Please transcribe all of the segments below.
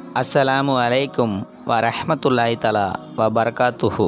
அஸ்ஸலாமு அலைக்கும் வரஹ்மத்துல்லாஹி தலா வ பரகாத்துஹு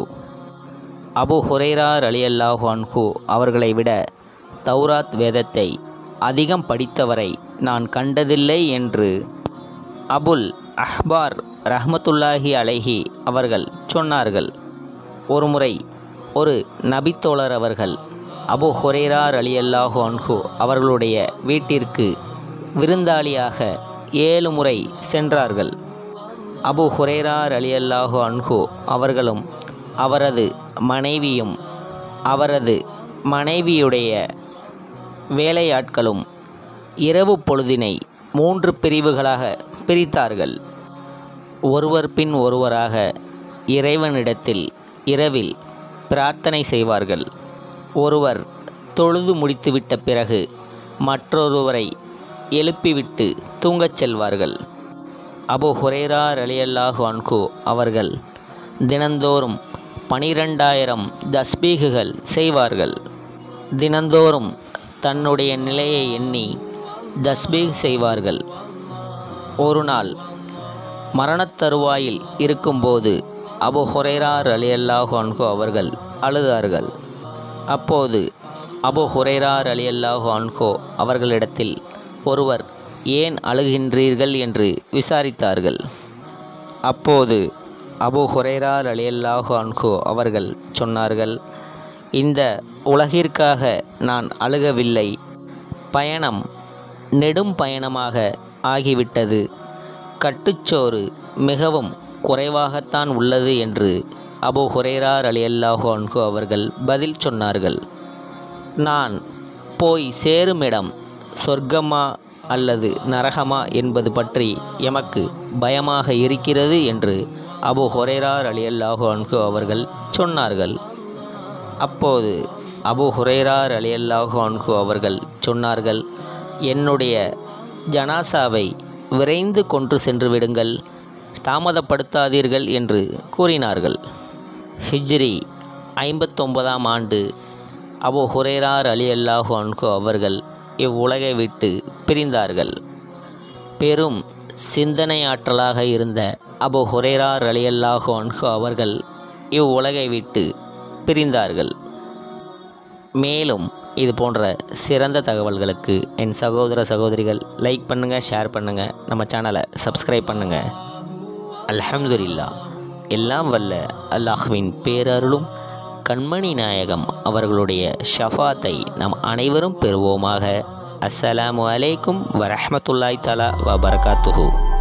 அபு ஹுரைரா ரலியல்லாஹு அன்ஹு அவர்களை விட தௌராத் வேதத்தை அதிகம் படித்தவரை நான் கண்டதில்லை என்று அபுல் அஹ்பார் ரஹ்மத்துல்லாஹி அலைஹி அவர்கள் சொன்னார்கள் ஒருமுறை ஒரு நபித்தோழர் அவர்கள் அபு ஹுரைரா ரலியல்லாஹு அன்ஹு அவர்களுடைய வீட்டிற்கு விருந்தாளியாக ஏழு முறை சென்றார்கள் அபு ஹுரைரா ரலியல்லாஹு அன்ஹு அவர்களும் அவரது மனைவியும் அவரது மனைவியுடைய வேலையாட்களும் இரவு பொழுதினை மூன்று பிரிவுகளாக பிரித்தார்கள் ஒருவர் பின் ஒருவராக இறைவனிடத்தில் இரவில் பிரார்த்தனை செய்வார்கள் ஒருவர் தொழுது முடித்துவிட்ட பிறகு மற்றொருவரை எழுப்பிவிட்டு தூங்கச் செல்வார்கள் அபு ஹுரேரா ரலியல்லாஹு அன்கு அவர்கள் தினந்தோறும் பனிரெண்டாயிரம் தஸ்பீகுகள் செய்வார்கள் தினந்தோறும் தன்னுடைய நிலையை எண்ணி தஸ்பீக் செய்வார்கள் ஒரு நாள் மரணத் தருவாயில் இருக்கும்போது அபு ஹுரைரா ரலியல்லாஹு அன்ஹு அவர்கள் அழுதார்கள் அப்போது அபு ஹுரைரா ரலியல்லாஹு அன்ஹு அவர்களிடத்தில் ஒருவர் ஏன் அழுகின்றீர்கள் என்று விசாரித்தார்கள் அப்போது அபு ஹுரைரா ரலியல்லாஹு அன்ஹு அவர்கள் சொன்னார்கள் இந்த உலகிற்காக நான் அழுகவில்லை பயணம் நெடும் பயணமாக ஆகிவிட்டது கட்டுச்சோறு மிகவும் குறைவாகத்தான் உள்ளது என்று அபு ஹுரைரா ரலியல்லாஹு அன்ஹு அவர்கள் பதில் சொன்னார்கள் நான் போய் சேருமிடம் சொர்க்கமா அல்லது நரகமா என்பது பற்றி எமக்கு பயமாக இருக்கிறது என்று அபு ஹுரைரா ரலியல்லாஹு அன்ஹு அவர்கள் சொன்னார்கள் அப்போது அபு ஹுரைரா ரலியல்லாஹு அன்ஹு அவர்கள் சொன்னார்கள் என்னுடைய ஜனாசாவை விரைந்து கொன்று சென்று விடுங்கள் தாமதப்படுத்தாதீர்கள் என்று கூறினார்கள் ஹிஜ்ரி ஐம்பத்தொன்பதாம் ஆண்டு அபு ஹுரேரார் அலி அல்லாஹு அன்ஹு அவர்கள் இவ்வுலகை விட்டு பிரிந்தார்கள் பெரும் சிந்தனை ஆற்றலாக இருந்த அபு ஹுரேரார் அலி அல்லாஹு அன்ஹு அவர்கள் இவ்வுலகை விட்டு பிரிந்தார்கள் மேலும் இது போன்ற சிறந்த தகவல்களுக்கு என் சகோதர சகோதரிகள் லைக் பண்ணுங்கள் ஷேர் பண்ணுங்கள் நம்ம சேனலை சப்ஸ்கிரைப் பண்ணுங்கள் அல்ஹம்துலில்லா எல்லாம் வல்ல அல்லாஹ்வின் பேரருளும் கண்மணி நாயகம் அவர்களுடைய ஷஃபாத்தை நம் அனைவரும் பெறுவோமாக அஸ்ஸலாமு அலைக்கும் வரஹ்மத்துல்லாஹி தஆலா வ பரகாத்துஹு